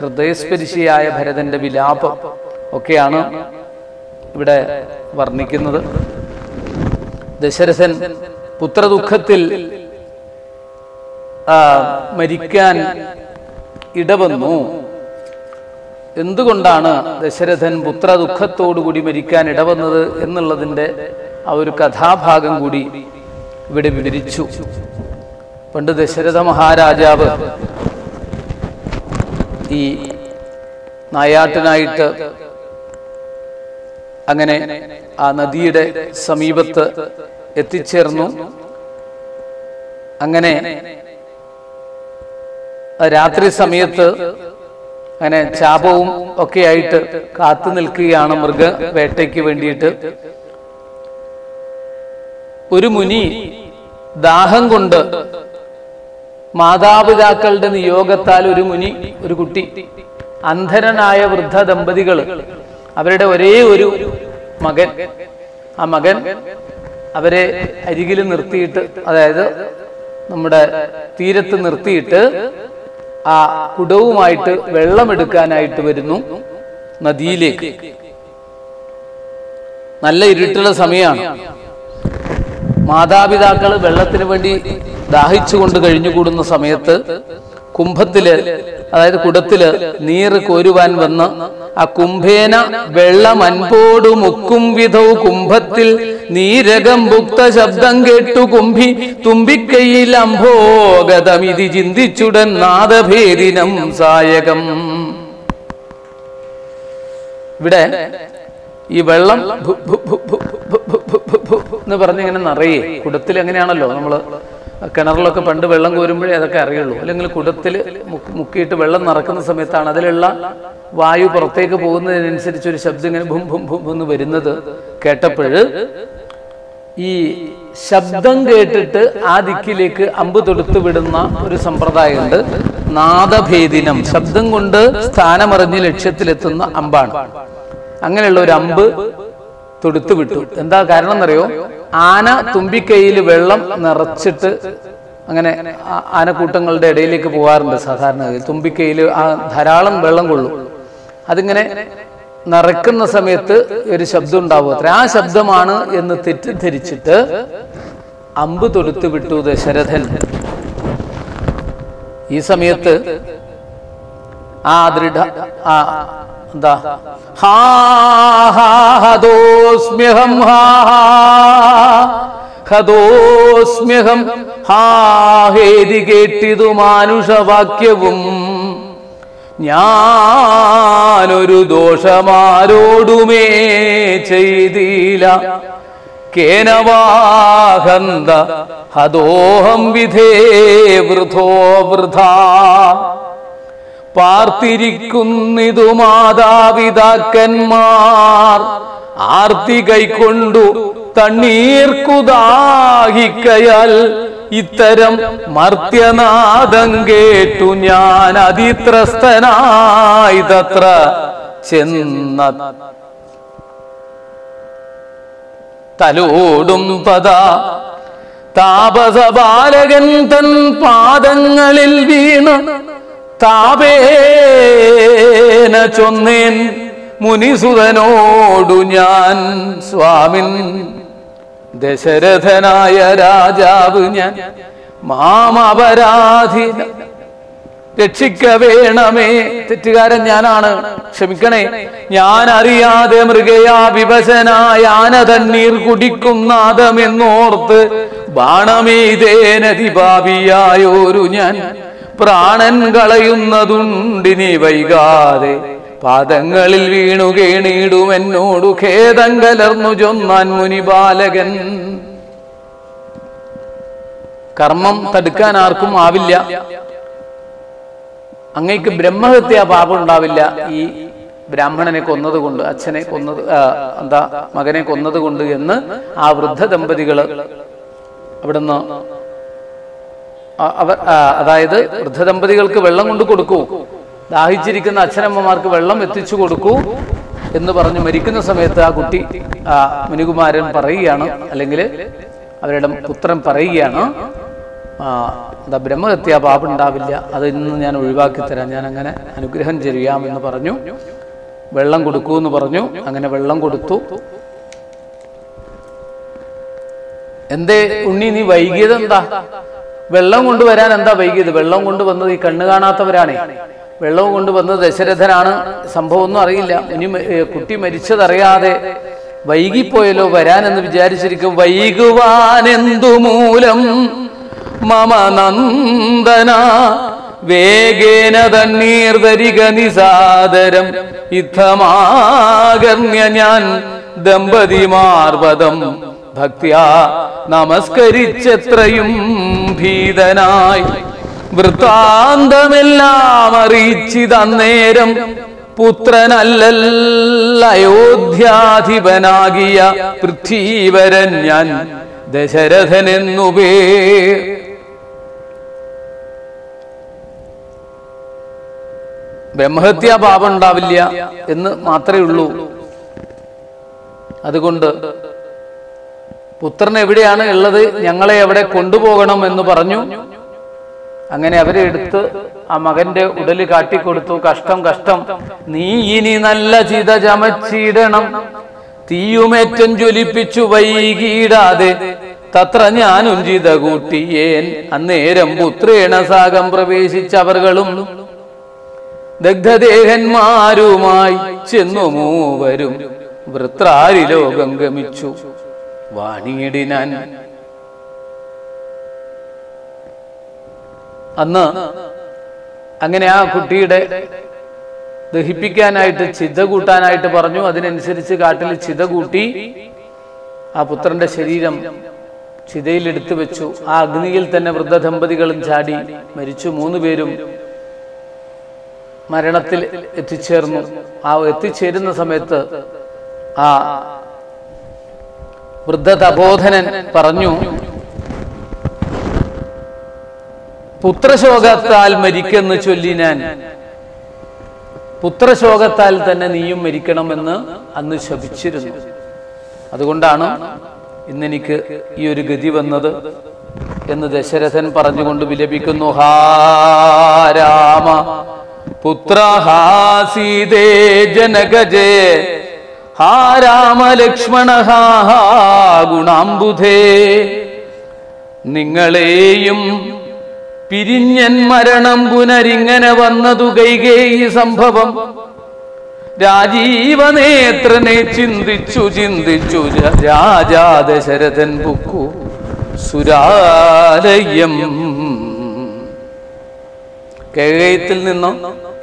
ഹൃദയസ്പരിശിയായ ഭരതന്റെ വിലാപം ഒക്കെയാണ് ഇവിടെ വർണ്ണിക്കുന്നത് ദശരഥൻ പുത്രദുഃഖത്തിൽ ആ, മരിക്കാൻ ഇടവന്നു എന്തുകൊണ്ടാണ് ദശരഥൻ പുത്രദുഃഖത്തോടുകൂടി മരിക്കാൻ ഇടവന്നത് എന്നുള്ളതിൻ്റെ ആ ഒരു കഥാഭാഗം കൂടി ഇവിടെ വിവരിച്ചു പണ്ട് ദശരഥ മഹാരാജാവ് ഈ നായാട്ടിനായിട്ട് അങ്ങനെ ആ നദിയുടെ സമീപത്ത് എത്തിച്ചേർന്നു അങ്ങനെ രാത്രി സമയത്ത് അങ്ങനെ ചാപവും ഒക്കെ ആയിട്ട് കാത്തു നിൽക്കുകയാണ് മൃഗ വേട്ടയ്ക്ക് വേണ്ടിയിട്ട് ഒരു മുനി ദാഹം കൊണ്ട് മാതാപിതാക്കളുടെ നിയോഗത്താൽ ഒരു മുനി ഒരു കുട്ടി അന്ധരനായ വൃദ്ധ ദമ്പതികൾ അവരുടെ ഒരേ ഒരു മകൻ ആ മകൻ അവരെ അരികിൽ നിർത്തിയിട്ട് അതായത് നമ്മുടെ തീരത്ത് നിർത്തിയിട്ട് ആ കുടവുമായിട്ട് വെള്ളമെടുക്കാനായിട്ട് വരുന്നു നദിയിലേക്ക് നല്ല ഇരുട്ടുള്ള സമയമാണ് മാതാപിതാക്കൾ വെള്ളത്തിന് വേണ്ടി ദാഹിച്ചുകൊണ്ട് കഴിഞ്ഞുകൂടുന്ന സമയത്ത് കുംഭത്തില് അതായത് കുടത്തില് നീര് കോരുവാൻ വന്ന് ആ കുംഭേന വെള്ളം അൻപോടു മുക്കും വിധൗ കുംഭത്തിൽ നീരകം ഭുക്ത ശബ്ദം കേട്ടു കുംഭി തുമ്പിക്കൈയിൽ അംഭോഗതമിതി ചിന്തിച്ചുടൻ നാദഭേദിനം സായകം ഇവിടെ ഈ വെള്ളം ഭു, ഭു, ഭു, ഭു, ഭു, ഭു, ഭു, ഭു, ഭു എന്ന് പറഞ്ഞിങ്ങനെ നിറയെ കുടത്തിൽ എങ്ങനെയാണല്ലോ നമ്മൾ കിണറിലൊക്കെ പണ്ട് വെള്ളം കോരുമ്പോഴേ അതൊക്കെ അറിയുള്ളൂ അല്ലെങ്കിൽ കുടത്തിൽ മുക്കിയിട്ട് വെള്ളം നിറക്കുന്ന സമയത്താണ് അതിലുള്ള വായു പുറത്തേക്ക് പോകുന്നതിനനുസരിച്ച് ഒരു ശബ്ദം ഇങ്ങനെ ഭും ഭും ഭും എന്ന് വരുന്നത് കേട്ടപ്പോൾ ഈ ശബ്ദം കേട്ടിട്ട് ആ ദിക്കിലേക്ക് അമ്പ് തൊടുത്തു വിടുന്ന ഒരു സമ്പ്രദായമുണ്ട് നാദഭേദിനം ശബ്ദം കൊണ്ട് സ്ഥാനമറിഞ്ഞ് ലക്ഷ്യത്തിലെത്തുന്ന അമ്പാണ് അങ്ങനെയുള്ള ഒരു അമ്പ് തൊടുത്തു വിട്ടു എന്താ കാരണം എന്നറിയോ ആന തുമ്പിക്കൈയിൽ വെള്ളം നിറച്ചിട്ട് അങ്ങനെ ആ- ആനക്കൂട്ടങ്ങളുടെ ഇടയിലേക്ക് പോകാറുണ്ട് സാധാരണ തുമ്പിക്കൈയിൽ ആ ധാരാളം വെള്ളം കൊള്ളും അതിങ്ങനെ നിറക്കുന്ന സമയത്ത് ഒരു ശബ്ദം ഉണ്ടാവും അത്ര ആ ശബ്ദമാണ് എന്ന് തെറ്റിദ്ധരിച്ചിട്ട് അമ്പ് തൊടുത്തു വിട്ടു ദശരഥൻ ഈ സമയത്ത് ആ ദൃഢ ആ എന്താ ഹാ ഹാ ഹദോസ്മ്യഹം ഹാ ഹാ ഹദോസ്മ്യഹം ഹാ ഹേതി കേട്ടിതു മാനുഷവാക്യവും ഞാനൊരു ദോഷമാരോടുമേ ചെയ്തില്ല കേനവാഹന്ത ഹദോഹം വിധേ വൃഥോ വൃഥാ പാർത്തിരിക്കുന്നിതു മാതാപിതാക്കന്മാർ ആർത്തി കൈക്കൊണ്ടു തണ്ണീർക്കുദാഹിക്കയാൽ ഇത്തരം മർത്യനാദം കേട്ടു ഞാൻ അതിത്രസ്തനായി തത്ര ചെന്ന തലോടും പദ താപസ ബാലകൻ തൻ പാദങ്ങളിൽ വീണ് താപേന ചൊന്നേൻ മുനിസുതനോടു ഞാൻ സ്വാമിൻ ദശരഥനായ രാജാവ് ഞാൻ മാമപരാധി രക്ഷിക്ക വേണമേ തെറ്റുകാരൻ ഞാനാണ് ക്ഷമിക്കണേ ഞാൻ അറിയാതെ മൃഗയാ വിവശനായ ആന തണ്ണീർ കുടിക്കും നാദമെന്നോർത്ത് ബാണമേതേനതിപാപിയായോരു ഞാൻ പ്രാണൻ കളയുന്നതുണ്ടിനി വൈകാതെ പാദങ്ങളിൽ വീണു കേണിടും എന്നോടു ഖേദം കലർന്നു ചൊന്നാൻ മുനിബാലകൻ കർമ്മം തടുക്കാൻ ആർക്കും ആവില്ല അങ്ങേക്ക് ബ്രഹ്മഹത്യ പാപം ഉണ്ടാവില്ല ഈ ബ്രാഹ്മണനെ കൊന്നതുകൊണ്ട് അച്ഛനെ കൊന്നത് ആ, എന്താ മകനെ കൊന്നതുകൊണ്ട് എന്ന് ആ വൃദ്ധ ദമ്പതികള് അവിടുന്ന് ആ- അവർ ആ, അതായത് വൃദ്ധ ദമ്പതികൾക്ക് വെള്ളം കൊണ്ട് കൊടുക്കൂ ദാഹിച്ചിരിക്കുന്ന അച്ഛനമ്മമാർക്ക് വെള്ളം എത്തിച്ചു കൊടുക്കൂ എന്ന് പറഞ്ഞ് മരിക്കുന്ന സമയത്ത് ആ കുട്ടി ആ മുനികുമാരൻ പറയുകയാണ് അല്ലെങ്കിൽ അവരുടെ പുത്രൻ പറയുകയാണ് ആ, എന്താ ബ്രഹ്മഹത്യാ പാപം ഉണ്ടാവില്ല അത് ഇന്ന് ഞാൻ ഒഴിവാക്കി തരാം ഞാൻ അങ്ങനെ അനുഗ്രഹം ചെയ്യാമെന്ന് പറഞ്ഞു വെള്ളം കൊടുക്കൂ എന്ന് പറഞ്ഞു അങ്ങനെ വെള്ളം കൊടുത്തു എന്തേ ഉണ്ണി നീ വൈകിയത് എന്താ വെള്ളം കൊണ്ടുവരാൻ എന്താ വൈകിയത് വെള്ളം കൊണ്ടുവന്നത് ഈ കണ്ണു കാണാത്തവരാണേ വെള്ളവും കൊണ്ടുവന്നത് ദശരഥനാണ് സംഭവം ഒന്നും അറിയില്ല ഇനി മ- ഏ, കുട്ടി മരിച്ചതറിയാതെ വൈകിപ്പോയല്ലോ വരാനെന്ന് വിചാരിച്ചിരിക്കും വൈകുവാനെന്തു മൂലം മമ നന്ദന വേഗേന തണ്ണീർ ധരിക നിസാദരം ഇത്തമാകർണ്യ ഞാൻ ദമ്പതിമാർവതം ഭക്തിയാ നമസ്കരിച്ചെത്രയും ഭീതനായി വൃത്താന്തമെല്ലാം അറിയിച്ചിതന്നേരം പുത്രനല്ലല്ല അയോധ്യാധിപനാകിയ പൃഥ്വീവരൻ ഞാൻ ദശരഥനെന്നു പേർ ബ്രഹ്മഹത്യാ പാപം ഉണ്ടാവില്ല എന്ന് മാത്രമേ ഉള്ളൂ അതുകൊണ്ട് പുത്രൻ എവിടെയാണ് ഉള്ളത് ഞങ്ങളെ എവിടെ കൊണ്ടുപോകണം എന്ന് പറഞ്ഞു അങ്ങനെ അവരെ എടുത്ത് ആ മകന്റെ ഉടല് കാട്ടിക്കൊടുത്തു കഷ്ടം കഷ്ടം നീ ഇനി നല്ല ചിത ചമച്ചിടണം തീയുമേറ്റം ജ്വലിപ്പിച്ചു വൈകിടാതെ തത്ര ഞാനും ചിത കൂട്ടിയേൻ അന്നേരം പുത്രേണ സാഗം പ്രവേശിച്ചവർകളും ദഗ്ധദേഹന്മാരുമായി ചെന്നു മൂവരും വൃത്രാരി ലോകം ഗമിച്ചു വാണിയിടിനാൻ അന്ന് അങ്ങനെ ആ കുട്ടിയുടെ ദഹിപ്പിക്കാനായിട്ട് ചിത കൂട്ടാനായിട്ട് പറഞ്ഞു അതിനനുസരിച്ച് കാട്ടിൽ ചിത കൂട്ടി ആ പുത്രന്റെ ശരീരം ചിതയിൽ എടുത്തു വെച്ചു ആ അഗ്നിയിൽ തന്നെ വൃദ്ധദമ്പതികളും ചാടി മരിച്ചു മൂന്ന് പേരും മരണത്തിൽ എത്തിച്ചേർന്നു ആ എത്തിച്ചേരുന്ന സമയത്ത് ആ വൃദ്ധ തപോധനൻ പറഞ്ഞു പുത്രശോകത്താൽ മരിക്കെന്ന് ചൊല്ലി ഞാൻ പുത്രശോകത്താൽ തന്നെ നീയും മരിക്കണമെന്ന് അന്ന് ശപിച്ചിരുന്നു അതുകൊണ്ടാണ് ഇന്നെനിക്ക് ഈ ഒരു ഗതി വന്നത് എന്ന് ദശരഥൻ പറഞ്ഞുകൊണ്ട് വിലപിക്കുന്നു ഹാ രാമ പുത്ര ഹാ സീതേ ജനകജേ ഹാ രാമ ലക്ഷ്മണ ഹാ ഹാ ഗുണാംബുധേ നിങ്ങളെയും പിരിഞ്ഞൻ മരണം പുനരിങ്ങനെ വന്നതു കൈകേയി സംഭവം രാജീവനേത്രനെ ചിന്തിച്ചു ചിന്തിച്ചു ജ- രാജാ ദശരഥൻ പുക്കു സുരാലയം കേഴയത്തിൽ നിന്നും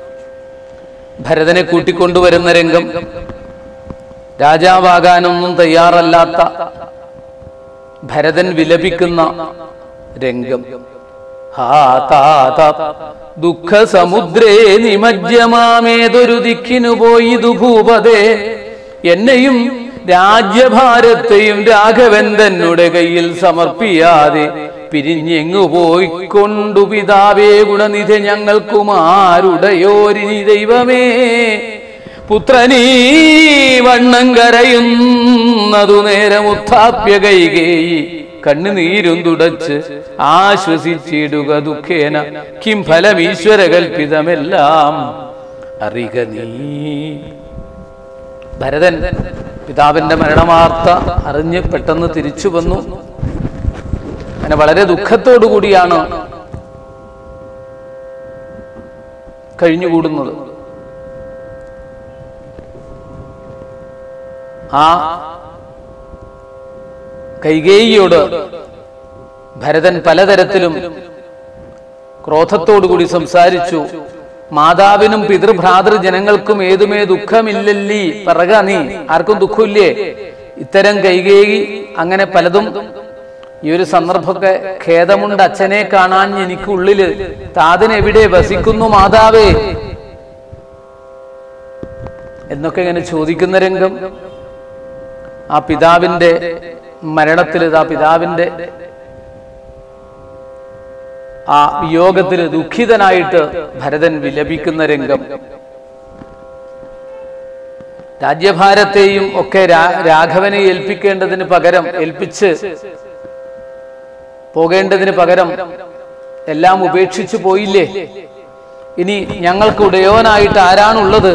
ഭരതനെ കൂട്ടിക്കൊണ്ടുവരുന്ന രംഗം രാജാവാകാനൊന്നും തയ്യാറല്ലാത്ത ഭരതൻ വിലപിക്കുന്ന രംഗം ഹാ താത ദുഃഖ സമുദ്രേ നിമജ്ജമാമേതൊരു ദിക്കിനു പോയിതു ഭൂപതേ എന്നെയും രാജ്യഭാരത്തെയും രാഘവൻ തന്നുടെ കയ്യിൽ സമർപ്പിയാതെ പിരിഞ്ഞെങ്ങു പോയിക്കൊണ്ടു പിതാവേ ഗുണനിധി ഞങ്ങൾക്കുമാരുടയോരിനി ദൈവമേ പുത്രനീ വണ്ണം കരയുന്നതു നേരം ഉത്ഥാപ്യ കൈകേയി കണ്ണുനീരും തുടച്ച് ആശ്വസിച്ചിടുക ദുഃഖേന കിം ഫലം ഈശ്വര കൽപ്പിതമെല്ലാം അറിക നീ ഭരതൻ പിതാവിന്റെ മരണവാർത്ത അറിഞ്ഞ് പെട്ടെന്ന് തിരിച്ചു വന്നു അങ്ങനെ വളരെ ദുഃഖത്തോടു കൂടിയാണ് കഴിഞ്ഞുകൂടുന്നത് ആ കൈകേയിയോട് ഭരതൻ പലതരത്തിലും ക്രോധത്തോടുകൂടി സംസാരിച്ചു മാതാവിനും പിതൃഭ്രാതൃ ജനങ്ങൾക്കും ഏതുമേ ദുഃഖമില്ലല്ലീ പറക നീ ആർക്കും ദുഃഖമില്ലേ ഇത്തരം കൈകേയി അങ്ങനെ പലതും ഈ ഒരു സന്ദർഭമൊക്കെ ഖേദമുണ്ട് അച്ഛനെ കാണാൻ എനിക്കുള്ളില് താതൻ എവിടെ വസിക്കുന്നു മാതാവേ എന്നൊക്കെ ഇങ്ങനെ ചോദിക്കുന്ന രംഗം ആ പിതാവിന്റെ മരണത്തിൽ ആ പിതാവിന്റെ ആ വിയോഗത്തിൽ ദുഃഖിതനായിട്ട് ഭരതൻ വിലപിക്കുന്ന രംഗം രാജ്യഭാരത്തെയും ഒക്കെ രാ- രാഘവനെ ഏൽപ്പിക്കേണ്ടതിന് പകരം ഏൽപ്പിച്ച് പോകേണ്ടതിന് പകരം എല്ലാം ഉപേക്ഷിച്ചു പോയില്ലേ ഇനി ഞങ്ങൾക്ക് ഉടയോനായിട്ട് ആരാണുള്ളത്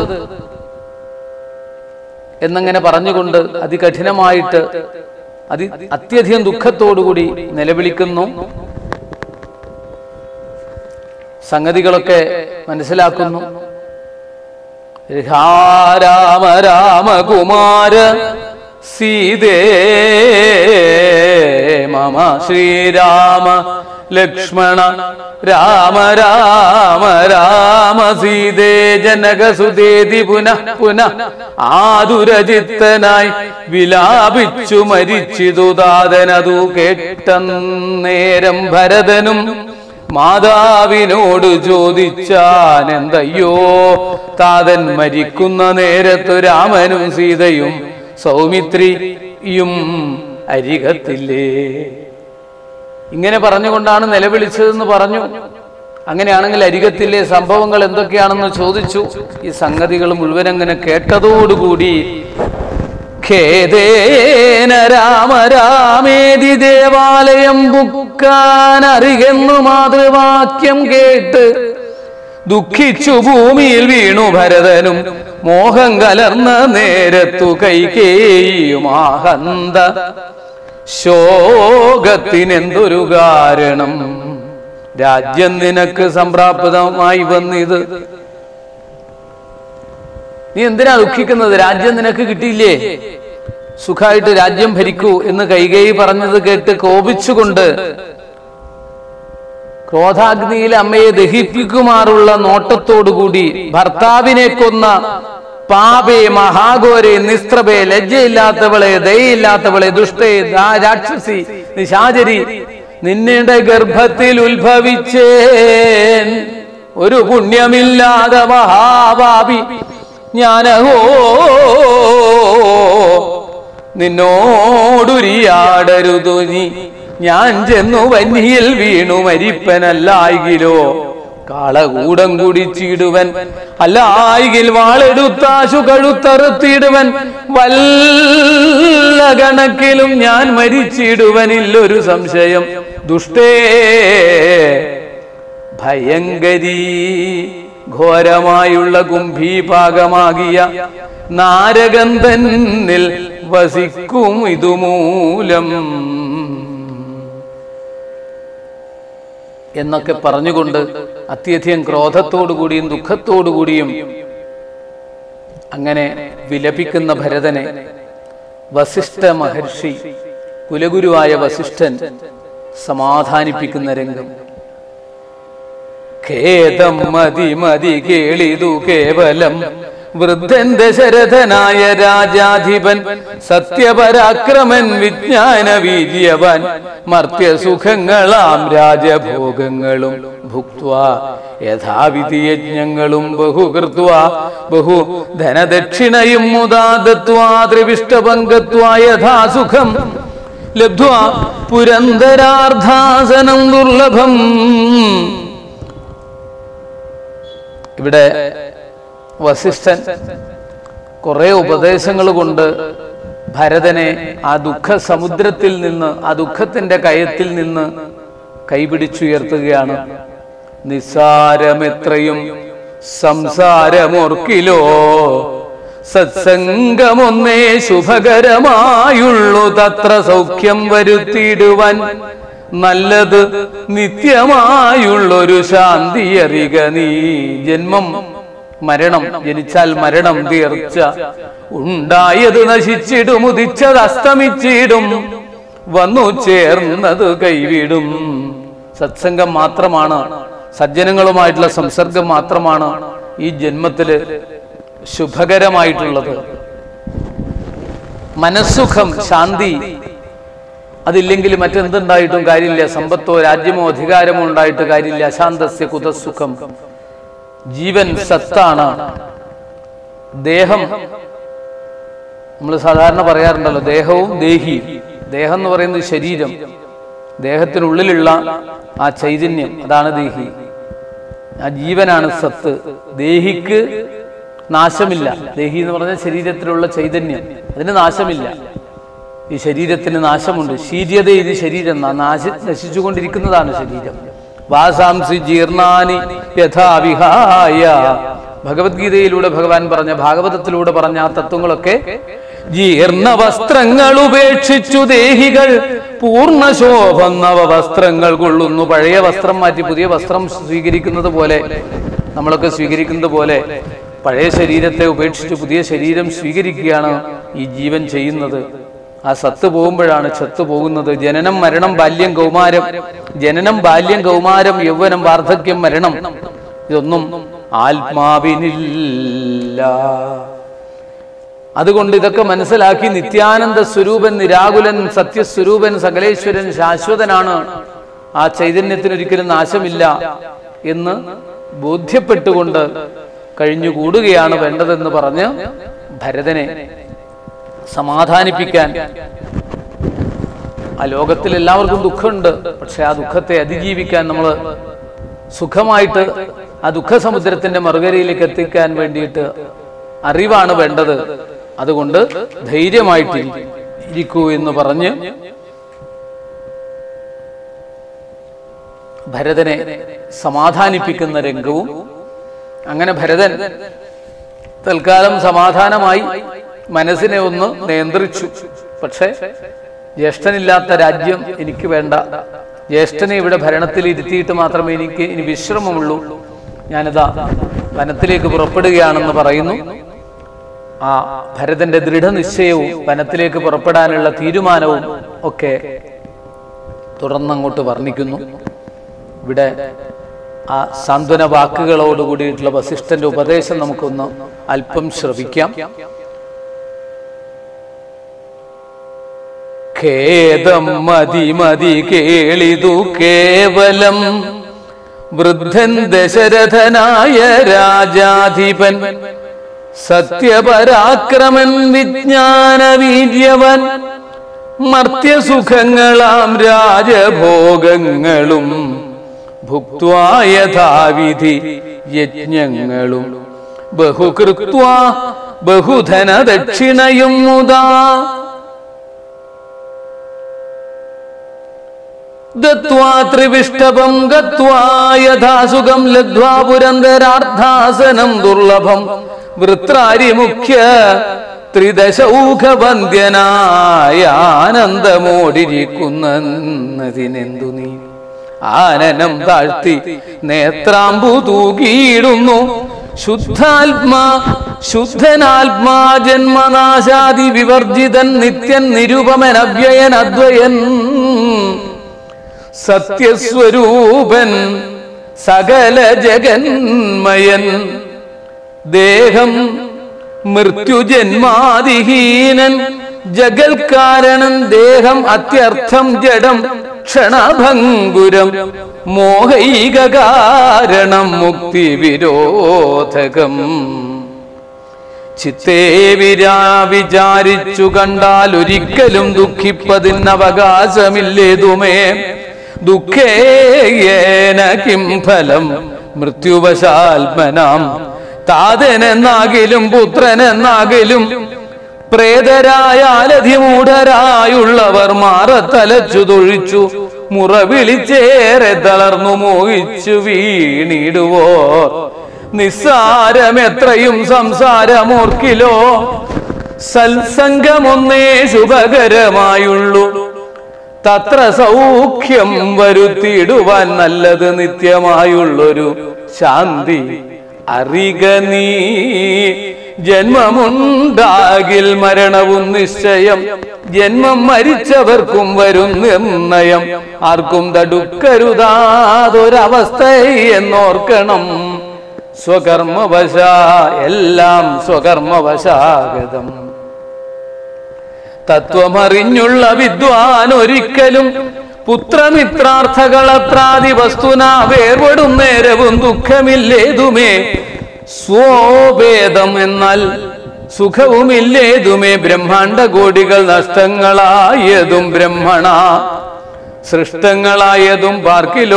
എന്നങ്ങനെ പറഞ്ഞുകൊണ്ട് അതികഠിനമായിട്ട് അതി അത്യധികം ദുഃഖത്തോടുകൂടി നിലവിളിക്കുന്നു സംഗതികളൊക്കെ മനസ്സിലാക്കുന്നു ഹാ രാമ രാമകുമാര സീതേ മമ ശ്രീരാമ ലക്ഷ്മണ രാമ രാമ രാമ സീതേ ജനകസുതേതി പുനഃ പുനഃ ആതുരചിത്തനായി വിലാപിച്ചു മരിച്ചിതു താതനതു കേട്ടന്നേരം ഭരതനും മാതാവിനോട് ചോദിച്ചാൻ എന്തയ്യോ താതൻ മരിക്കുന്ന നേരത്തു രാമനും സീതയും സൗമിത്രിയും അരികത്തില്ലേ ഇങ്ങനെ പറഞ്ഞുകൊണ്ടാണ് നിലവിളിച്ചതെന്ന് പറഞ്ഞു അങ്ങനെയാണെങ്കിൽ അരികത്തിലെ സംഭവങ്ങൾ എന്തൊക്കെയാണെന്ന് ചോദിച്ചു ഈ സംഗതികൾ മുഴുവൻ അങ്ങനെ കേട്ടതോടുകൂടി ഖേദേന രാമ രാമേതി ദേവാലയം ബുക്കാൻ അറിയുന്നു മാതൃവാക്യം കേട്ട് ദുഃഖിച്ചു ഭൂമിയിൽ വീണു ഭരതനും മോഹം കലർന്ന നേരത്തു കൈകേയും ആഹന്ത ശോകത്തിനെന്തൊരു കാരണം രാജ്യം നിനക്ക് സംപ്രാപ്തമായി വന്നിത് നീ എന്തിനാ ദുഃഖിക്കുന്നത് രാജ്യം നിനക്ക് കിട്ടിയില്ലേ സുഖമായിട്ട് രാജ്യം ഭരിക്കൂ എന്ന് കൈകേയി പറഞ്ഞത് കേട്ട് കോപിച്ചുകൊണ്ട് ക്രോധാഗ്നിയിൽ അമ്മയെ ദഹിപ്പിക്കുമാറുള്ള നോട്ടത്തോടുകൂടി ഭർത്താവിനെ കൊന്ന പാപേ മഹാഘോരെ നിസ്ത്രപേ ലജ്ജയില്ലാത്തവളെ ദയയില്ലാത്തവളെ ദുഷ്ടേ ദാ- രാക്ഷസി നിശാചരി നിന്നുടെ ഗർഭത്തിൽ ഉത്ഭവിച്ചേൻ ഒരു പുണ്യമില്ലാതെ മഹാപാപി ഞാനഹോ നിന്നോടുരിയാടരുതു നീ ഞാൻ ചെന്നു വന്നിയിൽ വീണു മരിപ്പനല്ലായികിലോ കാളകൂടം കുടിച്ചിടുവൻ അല്ലായികിൽ വാളെടുത്താശു കഴുത്തറുത്തിടുവൻ വല്ല കണക്കിലും ഞാൻ മരിച്ചിടുവനില്ലൊരു സംശയം ദുഷ്ടേ ഭയങ്കരീ ഘോരമായുള്ള കുംഭീപാകമാകിയ നാരകന്തന്നിൽ വസിക്കും ഇതുമൂലം എന്നൊക്കെ പറഞ്ഞുകൊണ്ട് അത്യധികം ക്രോധത്തോടുകൂടിയും ദുഃഖത്തോടുകൂടിയും അങ്ങനെ വിലപിക്കുന്ന ഭരതനെ വസിഷ്ഠ മഹർഷി കുലഗുരുവായ വസിഷ്ഠൻ സമാധാനിപ്പിക്കുന്ന രംഗം ഖേദം മതി മതി കേളിതു കേവലം വൃദ്ധൻ ദശരഥനായ രാജാധിപൻ സത്യപരാക്രമൻ വിജ്ഞാന വീര്യവൻ മർത്യസുഖങ്ങളാം രാജഭോഗങ്ങളും ഭുക്വാ യഥാവിധി യജ്ഞങ്ങളും ബഹുകൃത്വ ബഹു ധനദക്ഷിണയും മുതാ ദത്വാ ത്രിവിഷ്ടപങ്കത്വാ യഥാസുഖം ലബ്ധ്വാ പുരന്തരാർദ്ധാസനം ദുർലഭം ഇവിടെ വസിഷ്ഠൻ കുറെ ഉപദേശങ്ങൾ കൊണ്ട് ഭരതനെ ആ ദുഃഖ സമുദ്രത്തിൽ നിന്ന് ആ ദുഃഖത്തിന്റെ കയത്തിൽ നിന്ന് കൈപിടിച്ചുയർത്തുകയാണ് നിസ്സാരമെത്രയും സംസാരമോർക്കിലോ സത്സംഗമൊന്നേ ശുഭകരമായുള്ളു തത്ര സൗഖ്യം വരുത്തിയിടുവാൻ നല്ലത് നിത്യമായുള്ളൊരു ശാന്തി അറിക നീ ജന്മം മരണം ജനിച്ചാൽ മരണം തീർച്ച ഉണ്ടായത് നശിച്ചിടും ഉദിച്ചത് അസ്തമിച്ചിടും വന്നു ചേർന്നത് കൈവിടും സത്സംഗം മാത്രമാണ് സജ്ജനങ്ങളുമായിട്ടുള്ള സംസർഗം മാത്രമാണ് ഈ ജന്മത്തില് ശുഭകരമായിട്ടുള്ളത് മനസ്സുഖം ശാന്തി അതില്ലെങ്കിൽ മറ്റെന്തുണ്ടായിട്ടും കാര്യമില്ല സമ്പത്തോ രാജ്യമോ അധികാരമോ ഉണ്ടായിട്ട് കാര്യമില്ല അശാന്തസ്യ കുതസുഖം ജീവൻ സത്താണ് ദേഹം നമ്മൾ സാധാരണ പറയാറുണ്ടല്ലോ ദേഹവും ദേഹി ദേഹം എന്ന് പറയുന്നത് ശരീരം ദേഹത്തിനുള്ളിലുള്ള ആ ചൈതന്യം അതാണ് ദേഹി ആ ജീവനാണ് സത്ത് ദേഹിക്ക് നാശമില്ല ദേഹി എന്ന് പറഞ്ഞാൽ ശരീരത്തിലുള്ള ചൈതന്യം അതിന് നാശമില്ല ഈ ശരീരത്തിന് നാശമുണ്ട് ശീര്യത ഇത് ശരീരം നാ- നാശി നശിച്ചുകൊണ്ടിരിക്കുന്നതാണ് ശരീരം വാസാംസി ജീർണാനി യഥാവിഹായ ഭഗവത്ഗീതയിലൂടെ ഭഗവാൻ പറഞ്ഞ ഭാഗവതത്തിലൂടെ പറഞ്ഞ ആ തത്വങ്ങളൊക്കെ ജീർണ വസ്ത്രങ്ങൾ ഉപേക്ഷിച്ചു ദേഹികൾ പൂർണ്ണ ശോഭം നവ വസ്ത്രങ്ങൾ കൊള്ളുന്നു പഴയ വസ്ത്രം മാറ്റി പുതിയ വസ്ത്രം സ്വീകരിക്കുന്നത് പോലെ നമ്മളൊക്കെ സ്വീകരിക്കുന്നത് പോലെ പഴയ ശരീരത്തെ ഉപേക്ഷിച്ച് പുതിയ ശരീരം സ്വീകരിക്കുകയാണ് ഈ ജീവൻ ചെയ്യുന്നത് ആ സത്ത് പോകുമ്പോഴാണ് ചത്ത് പോകുന്നത് ജനനം മരണം ബാല്യം കൗമാരം ജനനം ബാല്യം കൗമാരം യൗവനം വാർദ്ധക്യം മരണം ഇതൊന്നും ആത്മാവിനില്ല അതുകൊണ്ട് ഇതൊക്കെ മനസ്സിലാക്കി നിത്യാനന്ദ സ്വരൂപൻ നിരാകുലൻ സത്യസ്വരൂപൻ സകലേശ്വരൻ ശാശ്വതനാണ് ആ ചൈതന്യത്തിനൊരിക്കലും നാശമില്ല എന്ന് ബോധ്യപ്പെട്ടുകൊണ്ട് കഴിഞ്ഞുകൂടുകയാണ് വേണ്ടതെന്ന് പറഞ്ഞ് ഭരതനെ സമാധാനിപ്പിക്കാൻ ആ ലോകത്തിൽ എല്ലാവർക്കും ദുഃഖമുണ്ട് പക്ഷെ ആ ദുഃഖത്തെ അതിജീവിക്കാൻ നമ്മൾ സുഖമായിട്ട് ആ ദുഃഖസമുദ്രത്തിന്റെ മറുകരയിലേക്ക് എത്തിക്കാൻ വേണ്ടിയിട്ട് അറിവാണ് വേണ്ടത് അതുകൊണ്ട് ധൈര്യമായിട്ട് ഇരിക്കൂ എന്ന് പറഞ്ഞ് ഭരതനെ സമാധാനിപ്പിക്കുന്ന രംഗവും അങ്ങനെ ഭരതൻ തൽക്കാലം സമാധാനമായി മനസ്സിനെ ഒന്ന് നിയന്ത്രിച്ചു പക്ഷെ ജ്യേഷ്ഠനില്ലാത്ത രാജ്യം എനിക്ക് വേണ്ട ജ്യേഷ്ഠനെ ഇവിടെ ഭരണത്തിൽ ഇരുത്തിയിട്ട് മാത്രമേ എനിക്ക് ഇനി വിശ്രമമുള്ളൂ ഞാനിതാ വനത്തിലേക്ക് പുറപ്പെടുകയാണെന്ന് പറയുന്നു ആ ഭരതന്റെ ദൃഢനിശ്ചയവും വനത്തിലേക്ക് പുറപ്പെടാനുള്ള തീരുമാനവും ഒക്കെ തുടർന്നങ്ങോട്ട് വർണ്ണിക്കുന്നു ഇവിടെ ആ സാന്ത്വന വാക്കുകളോട് കൂടിയിട്ടുള്ള വസിഷ്ഠന്റെ ഉപദേശം നമുക്കൊന്ന് അല്പം ശ്രവിക്കാം ഖേദം മതി മതി കേളിതു കേവലം വൃദ്ധൻ ദശരഥനായ രാജാധിപൻ സത്യപരാക്രമൻ വിജ്ഞാനവീര്യവൻ മർത്യസുഖങ്ങളാം രാജഭോഗങ്ങളും ഭുക്വാ യഥാവിധി യജ്ഞങ്ങളും ബഹുകൃത്വാ ബഹുധന ദക്ഷിണയും മുതാ ദത്വാ ത്രിവിഷ്ടപം ഗത്വാ യഥാസുഖം ലബ്ധ്വാ പുരന്തരാർത്ഥാസനം ദുർലഭം വൃത്രാരി മുഖ്യ ത്രിദശൗഖവന്ദ്യനായ ആനന്ദമോടിരിക്കുന്നതിനെന്തു നീ ആനനം താഴ്ത്തി നേത്രാമ്പു തൂകിയിടുന്നു ശുദ്ധാത്മാ ശുദ്ധനാത്മാ ജന്മനാശാദി വിവർജിതൻ നിത്യൻ നിരുപമൻ അവ്യയൻ അദ്വയൻ സത്യസ്വരൂപൻ സകല ജഗന്മയൻ ദേഹം മൃത്യുജന്മാതിഹീനൻ ജഗൽക്കാരണൻ ദേഹം അത്യർത്ഥം ജഡം ക്ഷണഭംഗുരം മോഹൈക കാരണം മുക്തി വിരോധകം ചിത്തേ വിരാ വിചാരിച്ചു കണ്ടാൽ ഒരിക്കലും ദുഃഖിപ്പതിന് അവകാശമില്ലേതുമേ ദുഃഖേയേന കിം ഫലം മൃത്യുവശാത്മനാം താതനെന്നാകിലും പുത്രനെന്നാകിലും പ്രേതരായാലധിമൂഢരായുള്ളവർ മാറത്തലച്ചു തൊഴിച്ചു മുറ വിളിച്ചേറെ തളർന്നു മോഹിച്ചു വീണിടുവോർ നിസ്സാരമെത്രയും സംസാരമോർക്കിലോ സത്സംഗമൊന്നേ ശുഭകരമായുള്ളൂ തത്ര സൗഖ്യം വരുത്തിയിടുവാൻ നല്ലത് നിത്യമായുള്ളൊരു ശാന്തി അറിക നീ ജന്മമുണ്ടാകിൽ മരണവും നിശ്ചയം ജന്മം മരിച്ചവർക്കും വരും നിർണയം ആർക്കും തടുക്കരുതാതൊരവസ്ഥ എന്നോർക്കണം സ്വകർമ്മവശ എല്ലാം സ്വകർമ്മവശാഗതം തത്വമറിഞ്ഞുള്ള വിദ്വാൻ ഒരിക്കലും പുത്രമിത്രാർത്ഥകളത്രാദി വസ്തുന വേർപെടും നേരവും ദുഃഖമില്ലേതുമേ സ്വോഭേദം എന്നാൽ സുഖവുമില്ലേതുമേ ബ്രഹ്മാണ്ട കോടികൾ നഷ്ടങ്ങളായതും ബ്രഹ്മണ സൃഷ്ടങ്ങളായതും പാർക്കിലോ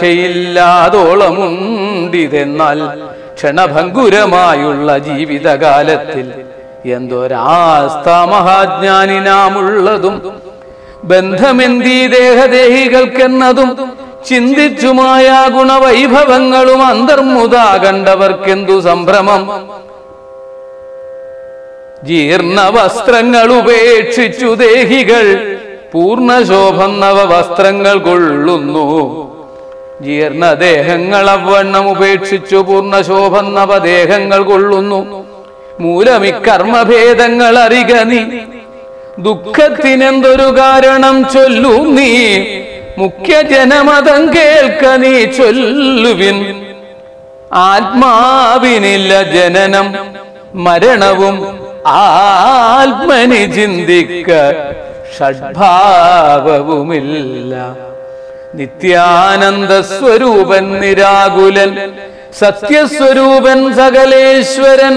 സംഖ്യയില്ലാതോളമുണ്ടിതെന്നാൽ ക്ഷണഭംഗുരമായുള്ള ജീവിതകാലത്തിൽ എന്തൊരാസ്ഥ മഹാജ്ഞാനിനാമുള്ളതും ബന്ധമെന്തീ ദേഹദേഹികൾക്കെന്നതും ചിന്തിച്ചുമായ ഗുണവൈഭവങ്ങളും അന്തർമുതാ കണ്ടവർക്കെന്തു സംഭ്രമം ജീർണ വസ്ത്രങ്ങൾ ഉപേക്ഷിച്ചു ദേഹികൾ പൂർണ്ണശോഭം നവ വസ്ത്രങ്ങൾ കൊള്ളുന്നു ജീർണദേഹങ്ങൾ അവണ്ണം ഉപേക്ഷിച്ചു പൂർണ്ണശോഭം നവദേഹങ്ങൾ കൊള്ളുന്നു മൂലമിക്കർമ്മഭേദങ്ങൾ അറിക നീ ദുഃഖത്തിനെന്തൊരു കാരണം ചൊല്ലു നീ മുഖ്യ ജനമതം കേൾക്ക നീ ചൊല്ലുവിൻ ആത്മാവിനില്ല ജനനം മരണവും ആത്മനി ചിന്തിക്ക ഷഡ്ഭാവവുമില്ല നിത്യാനന്ദ സ്വരൂപൻ നിരാകുലൻ സത്യസ്വരൂപൻ സകലേശ്വരൻ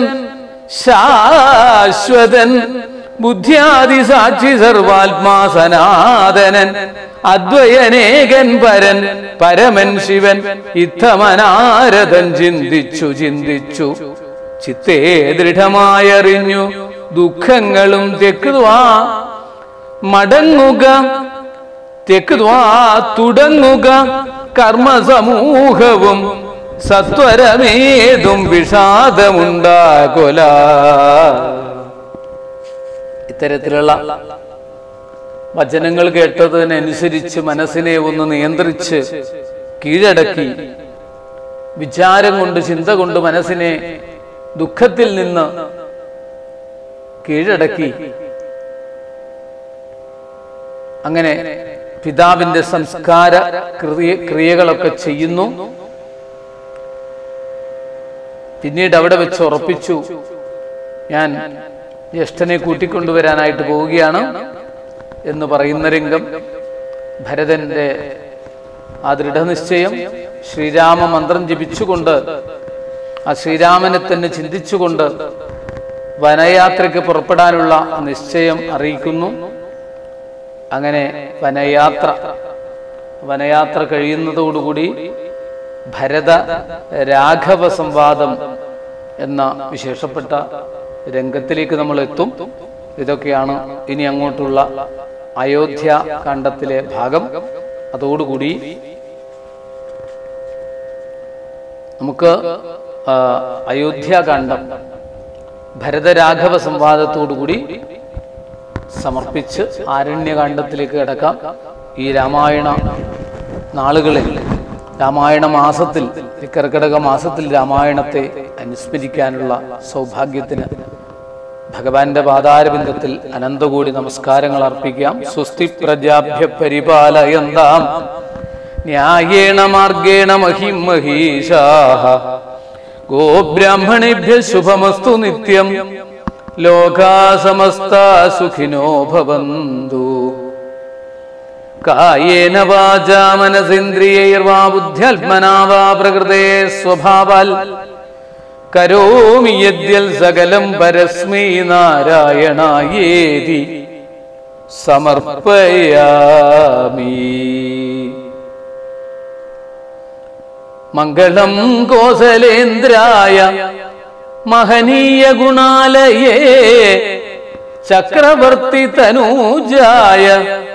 ശാശ്വതൻ ബുദ്ധ്യാദി സാക്ഷി സർവാത്മാ സനാതനൻ അദ്വയനേകൻ പരൻ പരമൻ ശിവൻ ഇത്തമനാരദൻ ചിന്തിച്ചു ചിന്തിച്ചു ചിത്തേ ദൃഢമായറിഞ്ഞു ദുഃഖങ്ങളും തെക്കുവാ മടങ്ങുക തെക്കുവാ തുടങ്ങുക കർമ്മസമൂഹവും സത്വരമേതും വിഷാദമുണ്ടാകൊല ഇത്തരത്തിലുള്ള വചനങ്ങൾ കേട്ടതിനനുസരിച്ച് മനസ്സിനെ ഒന്ന് നിയന്ത്രിച്ച് കീഴടക്കി വിചാരം കൊണ്ട് ചിന്ത കൊണ്ട് മനസ്സിനെ ദുഃഖത്തിൽ നിന്ന് കീഴടക്കി അങ്ങനെ പിതാവിന്റെ സംസ്കാര ക്രിയ ക്രിയകളൊക്കെ ചെയ്യുന്നു പിന്നീട് അവിടെ വെച്ച് ഉറപ്പിച്ചു ഞാൻ ജ്യേഷ്ഠനെ കൂട്ടിക്കൊണ്ടുവരാനായിട്ട് പോവുകയാണ് എന്ന് പറയുന്ന രംഗം ഭരതന്റെ ആ ദൃഢനിശ്ചയം ശ്രീരാമ മന്ത്രം ജപിച്ചുകൊണ്ട് ആ ശ്രീരാമനെ തന്നെ ചിന്തിച്ചുകൊണ്ട് വനയാത്രയ്ക്ക് പുറപ്പെടാനുള്ള നിശ്ചയം അറിയിക്കുന്നു അങ്ങനെ വനയാത്ര വനയാത്ര കഴിയുന്നതോടുകൂടി ഭരത രാഘവ സംവാദം എന്ന വിശേഷപ്പെട്ട രംഗത്തിലേക്ക് നമ്മൾ എത്തും ഇതൊക്കെയാണ് ഇനി അങ്ങോട്ടുള്ള അയോധ്യ കാണ്ഡത്തിലെ ഭാഗം അതോടുകൂടി നമുക്ക് ആ, അയോധ്യാകാന്ഡം ഭരതരാഘവ സംവാദത്തോടുകൂടി സമർപ്പിച്ച് ആരണ്യകാന്ഡത്തിലേക്ക് കിടക്കാം ഈ രാമായണ നാളുകളിൽ രാമായണ മാസത്തിൽ ഈ കർക്കിടക മാസത്തിൽ രാമായണത്തെ അനുസ്മരിക്കാനുള്ള സൗഭാഗ്യത്തിന് ഭഗവാന്റെ പാതാരബിന്ദത്തിൽ അനന്തകോടി നമസ്കാരങ്ങൾ അർപ്പിക്കാം സ്വസ്തി പ്രജാഭ്യ പരിപാലയന്താം ന്യായേണ മാർഗേണ മഹിം മഹീഷാഹ ഗോബ്രാഹ്മണേഭ്യ ശുഭമസ്തു നിത്യം ലോകാ സമസ്ത സുഖിനോ ഭവന്തു കായേന വാചാ മനസേന്ദ്രിയൈർവാ ബുദ്ധ്യാത്മനാ വാ പ്രകൃതേ സ്വഭാവാൽ കരോമി യദ്യൽ സകലം പരസ്മൈ നാരായണായേതി സമർപ്പയാമി മംഗളം കോസലേന്ദ്രായ മഹനീയ ഗുണാലയേ ചക്രവർത്തി തനൂജായ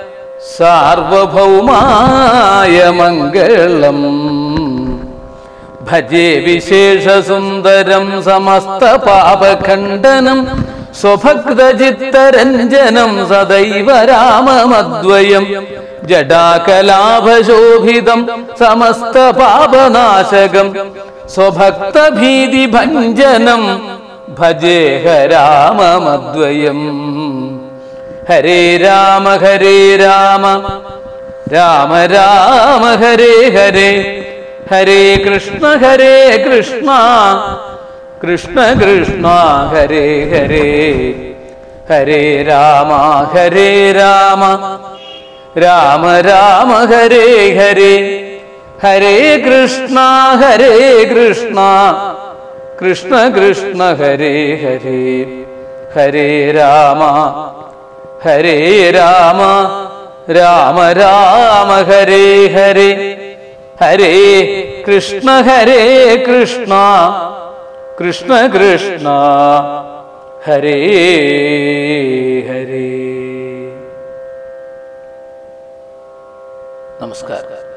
സാർവഭൗമായ മംഗളം ഭജേ വിശേഷസുന്ദരം സമസ്ത പാപഖണ്ഡനം സ്വഭക്തചിത്തരഞ്ജനം സദൈവ രാമമദ്വയം ജഡാകലാഭശോഭിതം സമസ്ത പാപനാശകം സ്വഭക്തഭീതിഭഞ്ജനം ഭജേഹ രാമമദ്വയം ഹരേ രാമ ഹരേ രാമ രാമ രാമ ഹരേ ഹരേ ഹരേ കൃഷ്ണ ഹരേ കൃഷ്ണ കൃഷ്ണ കൃഷ്ണ ഹരേ ഹരേ ഹരേ രാമ ഹരേ രാമ രാമ രാമ ഹരേ ഹരേ ഹരേ കൃഷ്ണ ഹരേ കൃഷ്ണ കൃഷ്ണ കൃഷ്ണ ഹരേ ഹരേ ഹരേ രാമ ഹരേ രാമ രാമ രാമ ഹരേ ഹരേ ഹരേ കൃഷ്ണ ഹരേ കൃഷ്ണ കൃഷ്ണ കൃഷ്ണ ഹരേ ഹരേ നമസ്കാരം